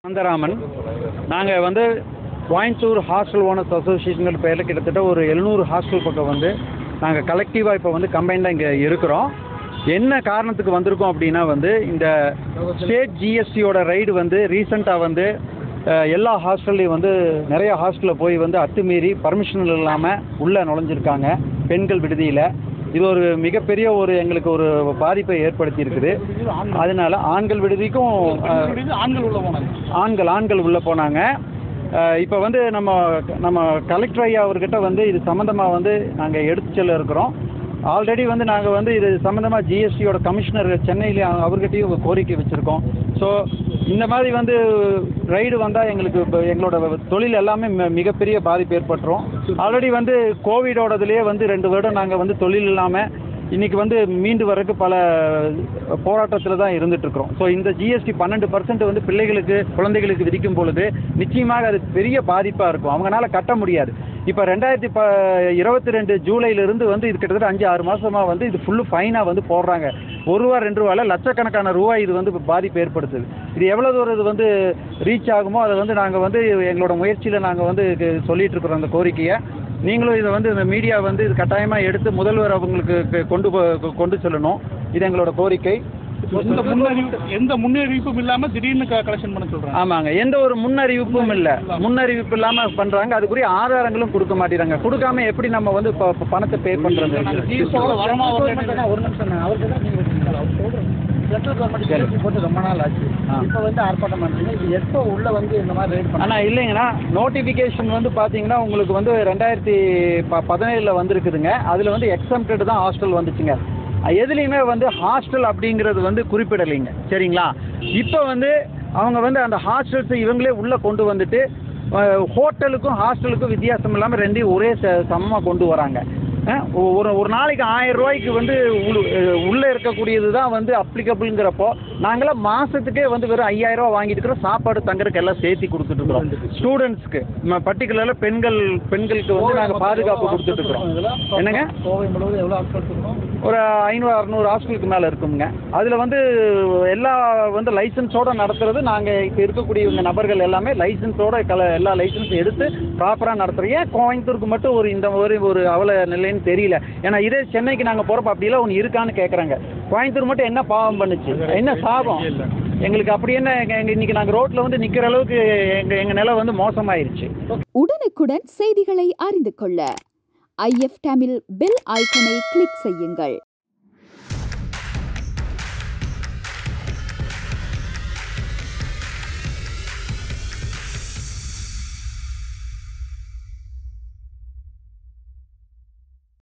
அனந்தராமன் நாங்கள் வந்து Coimbatore hostel owners association பேரில் கிட்டத்தட்ட ஒரு எழுநூறு ஹாஸ்டல் பக்கம் வந்து நாங்கள் கலெக்டிவாக இப்போ வந்து கம்பைண்டாக இங்கே இருக்கிறோம் என்ன காரணத்துக்கு வந்திருக்கோம் அப்படின்னா வந்து இந்த ஸ்டேட் ஜிஎஸ்டியோட ரைடு வந்து ரீசெண்டாக வந்து அஹ், எல்லா ஹாஸ்டல்லையும் வந்து நிறைய ஹாஸ்டலில் போய் வந்து அத்துமீறி பர்மிஷன் இல்லாமல் உள்ளே நுழைஞ்சிருக்காங்க பெண்கள் விடுதியில் இது ஒரு மிகப்பெரிய ஒரு எங்களுக்கு ஒரு பாதிப்பை ஏற்படுத்தி இருக்குது அதனால ஆண்கள் விடுதிக்கும் அஹ், ஆண்கள் உள்ள போனாங்க ஆண்கள் ஆண்கள் உள்ளே போனாங்க இப்போ வந்து நம்ம நம்ம கலெக்டர் ஐயா அவர்கிட்ட வந்து இது சம்மந்தமாக வந்து நாங்கள் எடுத்து செல்ல இருக்கிறோம் ஆல்ரெடி வந்து நாங்கள் வந்து இது சம்மந்தமாக ஜிஎஸ்டியோட கமிஷனர் சென்னையிலே அவர்கிட்டயும் ஒரு கோரிக்கை வச்சுருக்கோம் ஸோ இந்த மாதிரி வந்து ரைடு வந்தால் எங்களுக்கு இப்போ எங்களோட தொழில் எல்லாமே மி- மிகப்பெரிய பாதிப்பு ஏற்பட்டுரும் ஆல்ரெடி வந்து கோவிடோடதுலேயே வந்து ரெண்டு வருடம் நாங்கள் வந்து தொழில் இல்லாமல் இன்னைக்கு வந்து மீண்டு வரக்கு பல போராட்டத்தில் தான் இருந்துட்டு இருக்கிறோம் ஸோ இந்த ஜிஎஸ்டி பன்னெண்டு பர்சன்ட் வந்து பிள்ளைகளுக்கு குழந்தைகளுக்கு விதிக்கும் பொழுது நிச்சயமாக அது பெரிய பாதிப்பாக இருக்கும் அவங்களால கட்ட முடியாது இப்போ ரெண்டாயிரத்தி ப இருபத்தி ரெண்டு ஜூலையிலிருந்து வந்து இது கிட்டத்தட்ட அஞ்சு ஆறு மாசமாக வந்து இது ஃபுல்லு ஃபைனாக வந்து போடுறாங்க ஒரு ரூபா ரெண்டு ரூபால லட்சக்கணக்கான ரூபாய் இது வந்து பாதிப்பு ஏற்படுத்துது இது எவ்வளோ தூரம் இது வந்து ரீச் ஆகுமோ அதை வந்து நாங்கள் வந்து எங்களோட முயற்சியில் நாங்கள் வந்து இது சொல்லிட்டு இருக்கிறோம் அந்த கோரிக்கையை நீங்களும் இதை வந்து இந்த மீடியா வந்து இது கட்டாயமாக எடுத்து முதல்வர் அவங்களுக்கு கு- கொண்டு போ- கொண்டு செல்லணும் இது எங்களோட கோரிக்கை எந்த முன்னறிவிப்பு எந்த முன்னறிவிப்பும் இல்லாம திடீர்னு கலெக்ஷன் பண்ண சொல்றாங்க ஆமாங்க எந்த ஒரு முன்னறிவிப்பும் இல்லை முன்னறிவிப்பு இல்லாமல் பண்ணுறாங்க அதுக்குரிய ஆதாரங்களும் கொடுக்க மாட்டேறாங்க கொடுக்காம எப்படி நம்ம வந்து இப்போ இப்போ பணத்தை பே பண்ணுறது ஜிஎஸ்டியோட வரமா வந்து ஒரு நிமிஷம் அவர் தான் நீங்க வச்சுக்கீங்களா அவர் சொல்றேன் சென்ட்ரல் கவர்மெண்ட் ஜிஎஸ்டி போட்டு ரொம்ப நாள் ஆச்சு ஆ. இப்போ வந்து ஆர்ப்பாட்டம் பண்றீங்க இது எப்போ உள்ள வந்து இந்த மாதிரி ரைட் பண்ண ஆனால் இல்லைங்கண்ணா நோட்டிஃபிகேஷன் வந்து பார்த்தீங்கன்னா உங்களுக்கு வந்து ரெண்டாயிரத்தி ப பதினேழில் வந்திருக்குதுங்க அதில் வந்து எக்ஸம்டட் தான் ஹாஸ்டல் வந்துச்சுங்க எதுலேயுமே வந்து ஹாஸ்டல் அப்படிங்கிறது வந்து குறிப்பிடலைங்க சரிங்களா இப்போ வந்து அவங்க வந்து அந்த ஹாஸ்டல்ஸை இவங்களே உள்ளே கொண்டு வந்துட்டு அஹ், ஹோட்டலுக்கும் ஹாஸ்டலுக்கும் வித்தியாசம் இல்லாமல் ரெண்டையும் ஒரே ச சமமாக கொண்டு வராங்க அஹ், ஒரு ஒரு நாளைக்கு ஆயிரம் ரூபாய்க்கு வந்து உள்ள- அஹ், உள்ளே இருக்கக்கூடியது தான் வந்து அப்ளிகபிள்ங்கிறப்போ நாங்களாம் மாதத்துக்கே வந்து வெறும் ஐயாயிரம் ரூபா வாங்கிட்டு இருக்கிறோம் சாப்பாடு தங்குறதுக்கு எல்லாம் சேர்த்து கொடுத்துட்டு இருக்கிறோம் ஸ்டூடெண்ட்ஸ்க்கு பர்டிகுலராக பெண்கள் பெண்களுக்கு வந்து நாங்கள் பாதுகாப்பு கொடுத்துட்டு இருக்கிறோம் என்னங்க கோவை முழுவதும் எவ்வளோ ஆட்கள் இருக்கணும் ஒரு ஐநூறு அறநூறு ஹாஸ்டலுக்கு மேலே இருக்குங்க அதில் வந்து எல்லா வந்து லைசன்ஸோட நடத்துறது நாங்கள் இப்போ இருக்கக்கூடிய இவங்க நபர்கள் எல்லாமே லைசன்ஸோட கல எல்லா லைசன்ஸ் எடுத்து ப்ராப்பராக நடத்துறோம் ஏன் கோயம்புத்தூருக்கு மட்டும் ஒரு இந்த மாதிரி ஒரு அவல நிலைன்னு தெரியல ஏன்னா இதே சென்னைக்கு நாங்கள் போகிறப்ப அப்படிலாம் ஒன்று இருக்கான்னு கேட்குறாங்க கோயம்புத்தூர் மட்டும் என்ன பாவம் பண்ணுச்சு என்ன சாபம் எங்களுக்கு அப்படி என்ன எங்க- எங்க இன்னைக்கு நாங்கள் ரோட்டில் வந்து நிற்கிற அளவுக்கு எங்கள் எங்கள் நிலை வந்து மோசமாயிருச்சு உடனுக்குடன் செய்திகளை அறிந்து கொள்ள ஐஎஃப் தமிழ் பெல் ஐக்கனை கிளிக் செய்யுங்கள்